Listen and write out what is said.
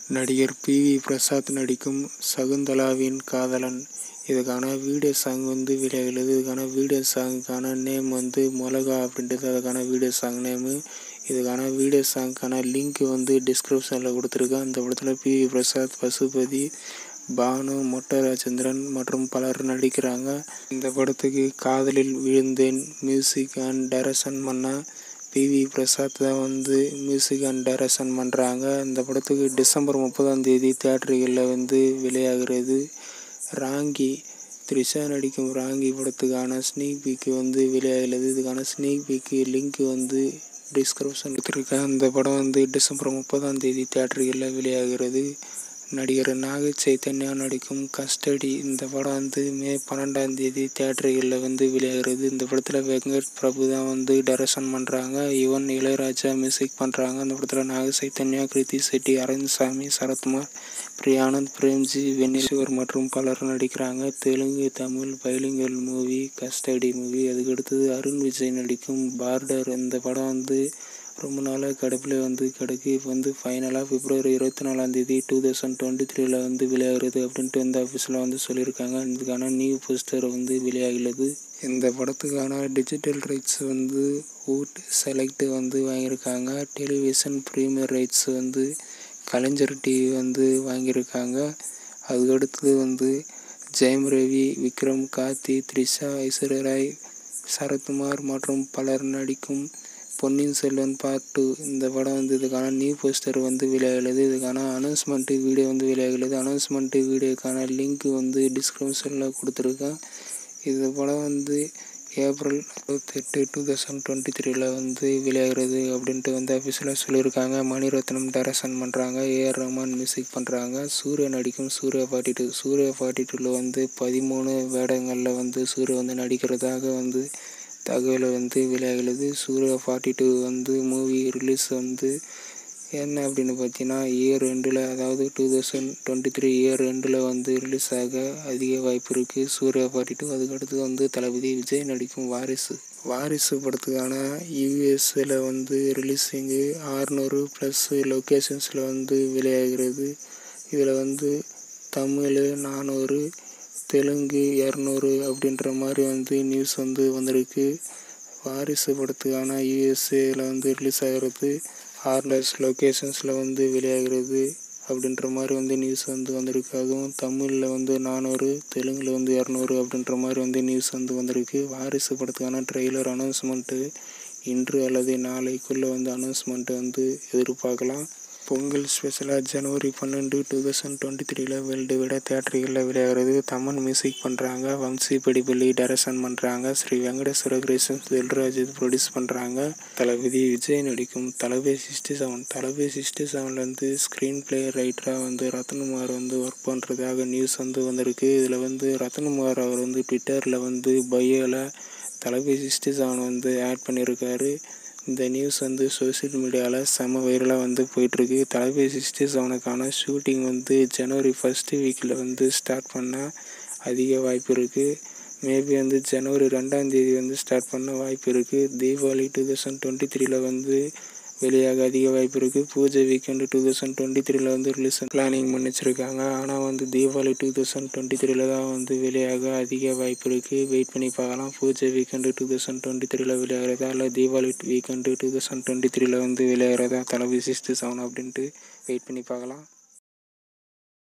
நடிகர் B V Prasad நடிக்கும் சகுந்தலாவின் காதலன் இதுக்கான வீடியோ சாங் வந்து வெளியாகிறது இதுக்கான வீடியோ சாங்குக்கான நேம் வந்து மிளகா அப்படின்றது அதுக்கான வீடியோ சாங் நேமு இதுக்கான வீடியோ சாங்க்கான லிங்க் வந்து டிஸ்கிரிப்ஷனில் கொடுத்துருக்கேன் அந்த படத்தில் பி வி பிரசாத் பசுபதி பானு மொட்ட ராஜேந்திரன் மற்றும் பலர் நடிக்கிறாங்க இந்த படத்துக்கு Kadhalil Vizhunthen music and direction பண்ண பி வி பிரசாத் தான் வந்து மியூசிக் அண்ட் டைரக்ஷன் பண்ணுறாங்க இந்த படத்துக்கு டிசம்பர் முப்பதாம் தேதி தேட்டர்களில் வந்து வெளியாகிறது ராங்கி த்ரிஷா நடிக்கும் ராங்கி படத்துக்கான ஸ்னீக் பீக்கு வந்து வெளியாகிறது இதுக்கான ஸ்னீக் பீக்கு லிங்க் வந்து டிஸ்கிரிப்ஷன் கொடுத்துருக்கேன் இந்த படம் வந்து டிசம்பர் முப்பதாம் தேதி தேட்டர்களில் வெளியாகிறது நடிகர் நாக சைத்தன்யா நடிக்கும் கஸ்டடி இந்த படம் வந்து மே பன்னெண்டாம் தேதி தேட்டர்களில் வந்து வெளியாகிறது இந்த படத்தில் வெங்கட் பிரபு தான் வந்து டைரக்ஷன் பண்ணுறாங்க யுவன் இளையராஜா மியூசிக் பண்ணுறாங்க இந்த படத்தில் நாக சைத்தன்யா கிருத்தி செட்டி அரவிந்த்சாமி சரத்குமார் பிரியானந்த் பிரேம்ஜி வென்னீஸ்வர் மற்றும் பலர் நடிக்கிறாங்க Telugu Tamil bilingual movie custody movie அதுக்கடுத்தது அருண் விஜய் நடிக்கும் பார்டர் இந்த படம் வந்து ரொம்ப நாளாக கிடப்பில் வந்து கிடக்கு இப்போ வந்து ஃபைனலாக பிப்ரவரி இருபத்தி நாலாந்தேதி டூ தௌசண்ட் டுவெண்ட்டி த்ரீல வந்து வெளியாகிறது அப்படின்ட்டு இந்த ஆஃபீஸில் வந்து சொல்லியிருக்காங்க இதுக்கான நியூ போஸ்டர் வந்து வெளியாகிறது இந்த படத்துக்கான டிஜிட்டல் ரைட்ஸ் வந்து ஊட் செலக்ட் வந்து வாங்கியிருக்காங்க டெலிவிஷன் ப்ரீமியர் ரைட்ஸ் வந்து கலைஞர் டிவி வந்து வாங்கியிருக்காங்க அதுக்கடுத்தது வந்து ஜெயம் ரவி விக்ரம் கார்த்தி த்ரிஷா ஐஸ்வர்யா ராய் சரத்குமார் மற்றும் பலர் நடிக்கும் பொன்னியின் செல்வன் பார்ட் டூ இந்த படம் வந்து இதுக்கான நியூ போஸ்டர் வந்து வெளியாகிறது இதுக்கான அனௌன்ஸ்மெண்ட்டு வீடியோ வந்து வெளியாகிறது அனௌன்ஸ்மெண்ட்டு வீடியோக்கான லிங்க் வந்து டிஸ்கிரிப்ஷனில் கொடுத்துருக்கேன் இது படம் வந்து ஏப்ரல் இருபத்தெட்டு டூ தௌசண்ட் டுவெண்ட்டி த்ரீல வந்து வெளியாகிறது அப்படின்ட்டு வந்து அஃபிஷியலாக சொல்லியிருக்காங்க மணிரத்னம் டைரக்ஷன் பண்ணுறாங்க ஏஆர் ரஹ்மான் மியூசிக் பண்ணுறாங்க சூர்யா நடிக்கும் Suriya forty two Suriya forty டூவில் வந்து பதிமூணு வேடங்களில் வந்து சூர்யா வந்து நடிக்கிறதாக வந்து தகவல் வந்து வெளியாகிறது சூர்யா ஃபார்ட்டி டூ வந்து மூவி ரிலீஸ் வந்து என்ன அப்படின்னு பார்த்தீங்கன்னா இயர் ரெண்டில் அதாவது two thousand twenty three year ரெண்டில் வந்து ரிலீஸ் ஆக அதிக வாய்ப்பு இருக்குது சூர்யா ஃபார்ட்டி டூ அதுக்கடுத்து வந்து தளபதி விஜய் நடிக்கும் வாரிசு வாரிசு படத்துக்கான யூஎஸில் வந்து ரிலீஸிங்கு ஆறுநூறு ப்ளஸ் லொக்கேஷன்ஸில் வந்து வெளியாகிறது இதில் வந்து தமிழ் நானூறு தெலுங்கு இரநூறு அப்படின்ற மாதிரி வந்து நியூஸ் வந்து வந்திருக்கு வாரிசு படத்துக்கான யூஎஸ்ஏல வந்து ரிலீஸ் ஆகிறது ஆர்லஸ் லொக்கேஷன்ஸில் வந்து வெளியாகிறது அப்படின்ற மாதிரி வந்து நியூஸ் வந்து வந்திருக்கு அதுவும் தமிழில் வந்து நானூறு தெலுங்கில் வந்து இரநூறு அப்படின்ற மாதிரி வந்து நியூஸ் வந்து வந்திருக்கு வாரிசு படத்துக்கான ட்ரெய்லர் அனௌன்ஸ்மெண்ட்டு இன்று அல்லது நாளைக்குள்ளே வந்து அனௌன்ஸ்மெண்ட்டு வந்து எதிர்பார்க்கலாம் பொங்கல் ஸ்பெஷலாக ஜனவரி பன்னெண்டு டூ தௌசண்ட் டுவெண்ட்டி த்ரீல வேர்ல்டு விட தேட்டர்களில் வெளியாகிறது தமன் மியூசிக் பண்ணுறாங்க வம்சி படிப்பள்ளி டைரக்ஷன் பண்ணுறாங்க ஸ்ரீ வெங்கடேஸ்வர கிரேசன் தில்ராஜ் இது ப்ரொடியூஸ் பண்ணுறாங்க தளபதி விஜய் நடிக்கும் Thalapathy sixty seven Thalapathy sixty செவன்லேருந்து ஸ்க்ரீன் பிளே ரைட்டராக வந்து ரத்னகுமார் வந்து ஒர்க் பண்ணுறதாக நியூஸ் வந்து வந்திருக்கு இதில் வந்து ரத்னகுமார் அவர் வந்து ட்விட்டரில் வந்து பயோவில் தளபதி சிக்ஸ்டி செவன் வந்து ஆட் பண்ணியிருக்காரு இந்த நியூஸ் வந்து சோசியல் மீடியாவில் செம வைரலாக வந்து போயிட்டுருக்கு தளபதி சிக்ஸ்டி செவனுக்கான ஷூட்டிங் வந்து ஜனவரி ஃபஸ்ட்டு வீக்கில் வந்து ஸ்டார்ட் பண்ணால் அதிக வாய்ப்பு இருக்குது மேபி வந்து ஜனவரி ரெண்டாம் தேதி வந்து ஸ்டார்ட் பண்ண வாய்ப்பு இருக்குது தீபாவளி டூ தௌசண்ட் டுவெண்ட்டி த்ரீல வந்து வெளியாக அதிக வாய்ப்பு இருக்குது பூஜை வீக்கெண்டு டூ தௌசண்ட் டுவெண்ட்டி த்ரீல வந்து ரிலீஸ் பிளானிங் பண்ணி வச்சுருக்காங்க ஆனால் வந்து தீபாவளி டூ தௌசண்ட் டுவெண்ட்டி த்ரீல தான் வந்து வெளியாக அதிக வாய்ப்பு இருக்குது வெயிட் பண்ணி பார்க்கலாம் பூஜை வீக்கெண்டு டூ தௌசண்ட் டுவெண்ட்டி த்ரீல வெளியாகிறதா இல்லை Deepavali weekend two thousand twenty த்ரீல வந்து வெளியாகிறதா தளபதி சிக்ஸ்டி செவன் அப்படின்ட்டு வெயிட் பண்ணி பார்க்கலாம்